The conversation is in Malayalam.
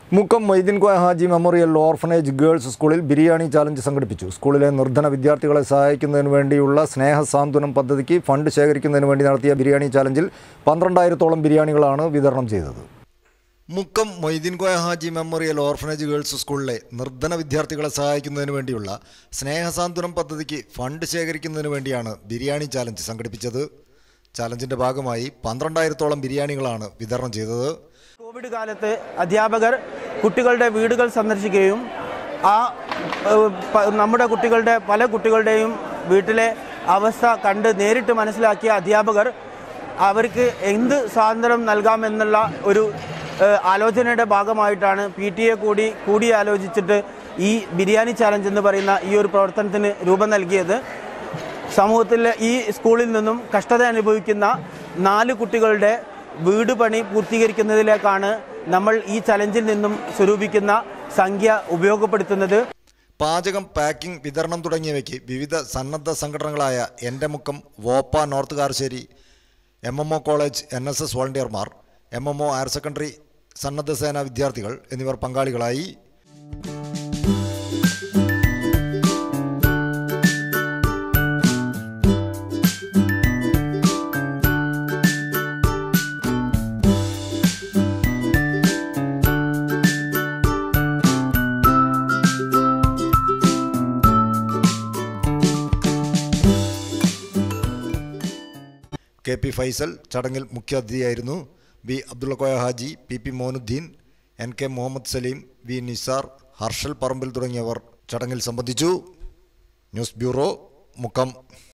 Mukkam Moideen Koya Haji memorial orphanage girls സ്കൂളിൽ ബിരിയാണി ചാലഞ്ച് സംഘടിപ്പിച്ചു സ്കൂളിലെ നിർധന വിദ്യാർത്ഥികളെ സഹായിക്കുന്നതിന് വേണ്ടിയുള്ള സ്നേഹ സാന്ത്വനം പദ്ധതിക്ക് ഫണ്ട് ശേഖരിക്കുന്നതിന് വേണ്ടി നടത്തിയ ബിരിയാണി ചാലഞ്ചിൽ പന്ത്രണ്ടായിരത്തോളം ബിരിയാണികളാണ് വിതരണം ചെയ്തത് Mukkam Moideen Koya Haji memorial orphanage girls സ്കൂളിലെ നിർധന വിദ്യാർത്ഥികളെ സഹായിക്കുന്നതിന് വേണ്ടിയുള്ള സ്നേഹസാന്ത്വനം പദ്ധതിക്ക് ഫണ്ട് ശേഖരിക്കുന്നതിന് വേണ്ടിയാണ് ബിരിയാണി ചാലഞ്ച് സംഘടിപ്പിച്ചത് ചാലഞ്ചിന്റെ ഭാഗമായി പന്ത്രണ്ടായിരത്തോളം ബിരിയാണികളാണ് വിതരണം ചെയ്തത് കോവിഡ് കാലത്ത് അധ്യാപകർ കുട്ടികളുടെ വീടുകൾ സന്ദർശിക്കുകയും ആ ഏഹ്, പ- നമ്മുടെ കുട്ടികളുടെ പല കുട്ടികളുടെയും വീട്ടിലെ അവസ്ഥ കണ്ട് നേരിട്ട് മനസ്സിലാക്കിയ അധ്യാപകർ അവർക്ക് എന്ത് സ്വാതന്ത്ര്യം നൽകാമെന്നുള്ള ഒരു ഏഹ്, ആലോചനയുടെ ഭാഗമായിട്ടാണ് പി ടി എ കൂടി കൂടിയാലോചിച്ചിട്ട് ഈ ബിരിയാണി ചാലഞ്ച് എന്ന് പറയുന്ന ഈ ഒരു പ്രവർത്തനത്തിന് രൂപം നൽകിയത് സമൂഹത്തിലെ ഈ സ്കൂളിൽ നിന്നും കഷ്ടത അനുഭവിക്കുന്ന നാല് കുട്ടികളുടെ വീട് പണി പൂർത്തീകരിക്കുന്നതിലേക്കാണ് നമ്മൾ ഈ ചലഞ്ചിൽ നിന്നും സ്വരൂപിക്കുന്ന സംഖ്യ ഉപയോഗപ്പെടുത്തുന്നത് പാചകം പാക്കിംഗ് വിതരണം തുടങ്ങിയവയ്ക്ക് വിവിധ സന്നദ്ധ സംഘടനകളായ എൻ്റെ മുക്കം വോപ്പ north Karassery M M O college N S S വോളണ്ടിയർമാർ M M O higher secondary സന്നദ്ധ സേന വിദ്യാർത്ഥികൾ എന്നിവർ പങ്കാളികളായി കെ പി ഫൈസൽ ചടങ്ങിൽ മുഖ്യാതിഥിയായിരുന്നു B Abdullakoya Haji P P Monuddin N K Muhammad Saleem V Nisar Harshal Parambil തുടങ്ങിയവർ ചടങ്ങിൽ സംബന്ധിച്ചു ന്യൂസ് ബ്യൂറോ മുക്കം